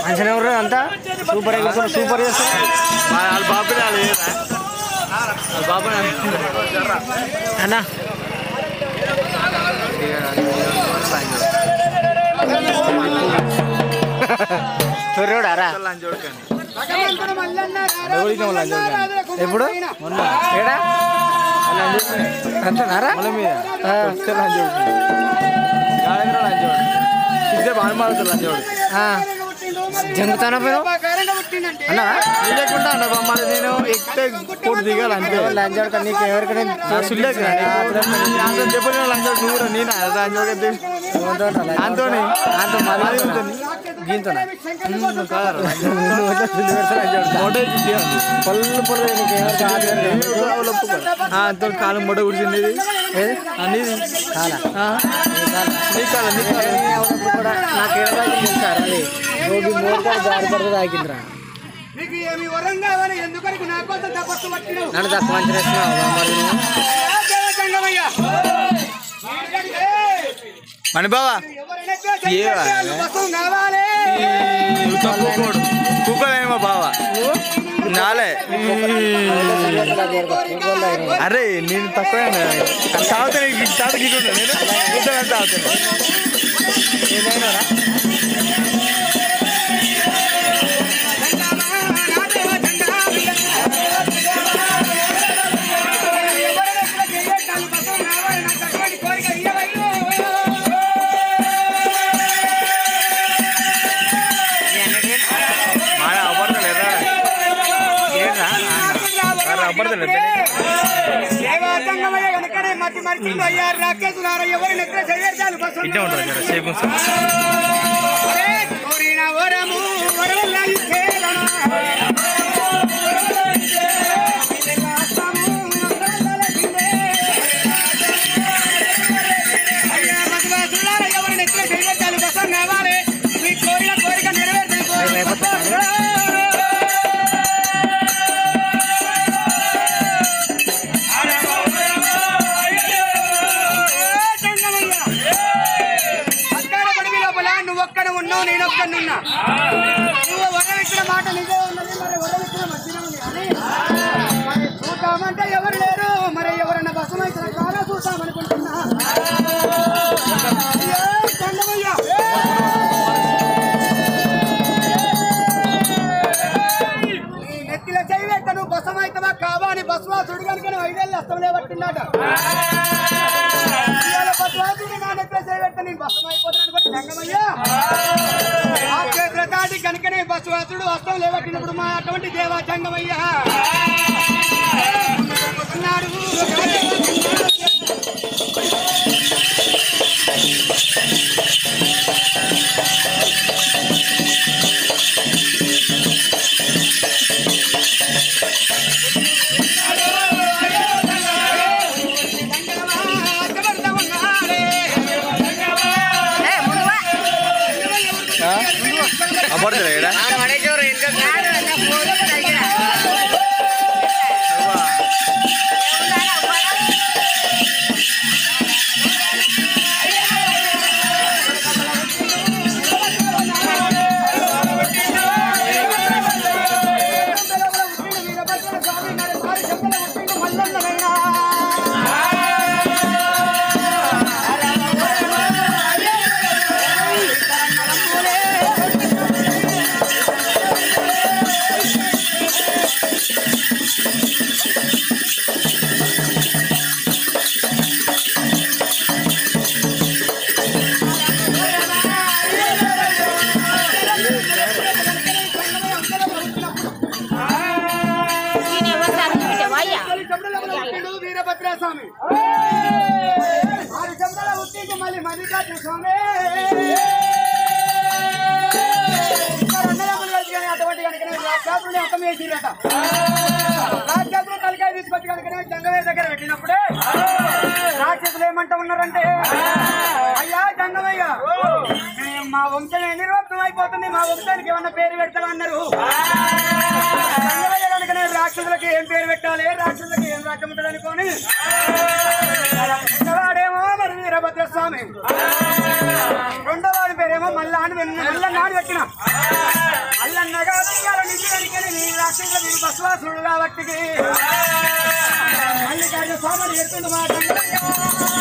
మంచిగా ఎవరు అంతా సూపర్ చేస్తారు సూపర్ చేస్తారు వాళ్ళ బాబుని వాళ్ళు లేరా వాళ్ళ బాబుని అన్నా తొర్రోడారా ఎప్పుడు మొన్న ఏడా అంతనారా ఇద్దరు బాగా మారుతారు లంచోడు జంగుతానా పోయినా అన్నా లేకుండా అన్న బొమ్మలు నేను ఎక్కితే కోటి దిగాలి అంతే లంచాడు నీకు ఎవరికైనా సుల్లేక చెప్పిన లంచోడు నువ్వు కూడా నేను లంచోడు ఆంతోని అంత మళ్ళీ దీంతో మొడ పళ్ళు పళ్ళు నీకు ఎవరికి అంతో కాలం మొడ కూర్చుంది అనేది చాలా నీ కాలం నీ కాలం కూడా నాకు ఏడాది తెలుసారు అది రోగి మోర్గా జారి పడుతుంది ఆగిందిరా నీకు ఏమి వరం కావాలి ఎందుకని నా కోసం తపస్సు పట్టినావు నన్ను తక్కువ మంచి రెస్తున్నావు మరి నువ్వు? జంగమయ్య మణి బావా ఎవరైనా ఏ వస్తువు కావాలి కూకోడు కూకోలేమో బావా నాలే అరే నేను తక్కువ తాగుతాను తాత గిట్టుంటా నేను కూర్చొని తాగుతాను మాడ అవ్వడలేదా అవ్వడలేదు ఇట్టే ఉంటుంది జర సేపు వరము వరము నువ్వు ఒక్కడ ఉన్నావు నేను ఒక్కనున్నా నువ్వు వరం ఇచ్చిన మాట నిజే ఉన్నది మరి వరం ఇచ్చిన మంచిగా ఉంది కానీ మరి చూద్దామంటే ఎవరు లేరు మరి ఎవరన్నా బసమైతే కాదా చూద్దామనుకుంటున్నా అయ్యో, చందమయ్య. నీ నెత్తిలో చేయి పెట్ట నువ్వు బసమైతవా కావా అని బస్వాసుడు కనుక నువ్వు ఐదేళ్ళు అస్తమలే పట్టిందట ఇవాళ బస్వాసుడు నా నెత్తిలో చేయి పెట్ట నేను బసమైపోతున్నాను బట్టి రంగమయ్యా ఆ చేతుల దాటి కనుకనే బస్వాసుడు అస్తం లేవట్టినప్పుడు మా అటువంటి దేవా జంగమయ్యా ఉన్నాడు. అడ్డపడతా ఉన్నాడే. అవ్వడలేదు ఏడా వీరభద్రస్వామి ఆరు చెంబల ఉట్టించి మళ్ళీ మల్లికార్జున స్వామి ఇంకా రెండేళ్ళ కలిసి కానీ అటువంటి కనుకనే రాక్షసుని అంతం చేసిరట రాక్షసులు తలకాయ తీసుకొచ్చి కనుకనే జంగమే దగ్గర పెట్టినప్పుడే రాక్షసులు ఏమంటా ఉన్నారంటే అయ్యా జంగమయ్య మేము మా వంశం ఎన్ని రోజులు అయిపోతుంది మా వంశానికి ఏమన్నా పేరు పెడతారా అన్నారు జంగమయ్య కనుకనే రాక్షసులకి ఏం పేరు పెట్టాలి రాక్షసులకి ఏం రాజ్యం ఉంటుంది అనుకోని పెద్దవాడేమో మరి వీరభద్ర స్వామి రెండో వాడి పేరేమో మల్లా అని మల్ల నాడు పెట్టిన రాక్షసుల వీరు బస్వాసుడు కాబట్టి మల్లికార్జున స్వామిని ఎడుతుండు మా తండ్రి